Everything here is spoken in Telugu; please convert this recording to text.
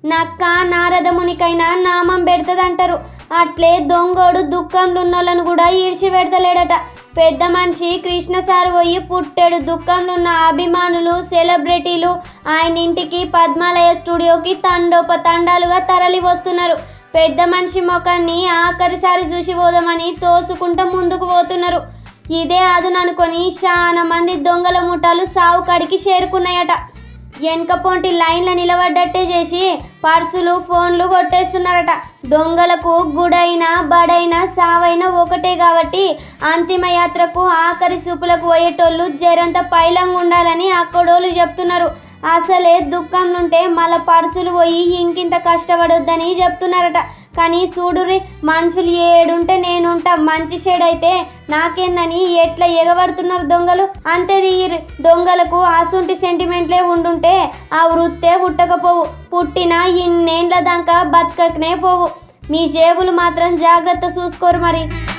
నక్క నారదమునికైనా నామం పెడతదంటారు అట్లే దొంగోడు దుఃఖంలో ఉన్నోళ్ళను కూడా ఈడ్చి పెడతలేడట పెద్ద మనిషి కృష్ణ సార్ పోయి పుట్టాడు దుఃఖంలో ఉన్న అభిమానులు సెలబ్రిటీలు ఆయన ఇంటికి పద్మాలయ స్టూడియోకి తండోప తండాలుగా తరలి వస్తున్నారు పెద్ద మనిషి ముఖాన్ని ఆఖరిసారి చూసి పోదామని తోసుకుంటూ ముందుకు పోతున్నారు ఇదే అదును అనుకొని చాలా మంది దొంగల ముఠాలు సావు కాడికి చేరుకున్నాయట వెనక పొంటి లైన్ల నిలబడ్డట్టే చేసి పర్సులు ఫోన్లు కొట్టేస్తున్నారట దొంగలకు గుడైనా బడైనా సావైనా ఒకటే కాబట్టి అంతిమ యాత్రకు ఆఖరి సూపులకు పోయేటోళ్ళు జరంత పైలంగా ఉండాలని అక్కడోళ్ళు చెప్తున్నారు అసలే దుఃఖం నుంటే మళ్ళా పర్సులు పోయి ఇంకింత కష్టపడొద్దని చెప్తున్నారట కానీ చూడుర్రి మనుషులు ఏడుంటే నేనుంటా మంచి షేడ్ అయితే నాకేందని ఎట్లా ఎగబడుతున్నారు దొంగలు అంతే తీయరు దొంగలకు ఆసుంటి సెంటిమెంట్లే ఉండుంటే ఆ వృత్తే పుట్టకపోవు పుట్టిన ఇన్నేండ్ల దాకా బతకకనే పోవు మీ జేబులు మాత్రం జాగ్రత్త చూసుకోరు మరి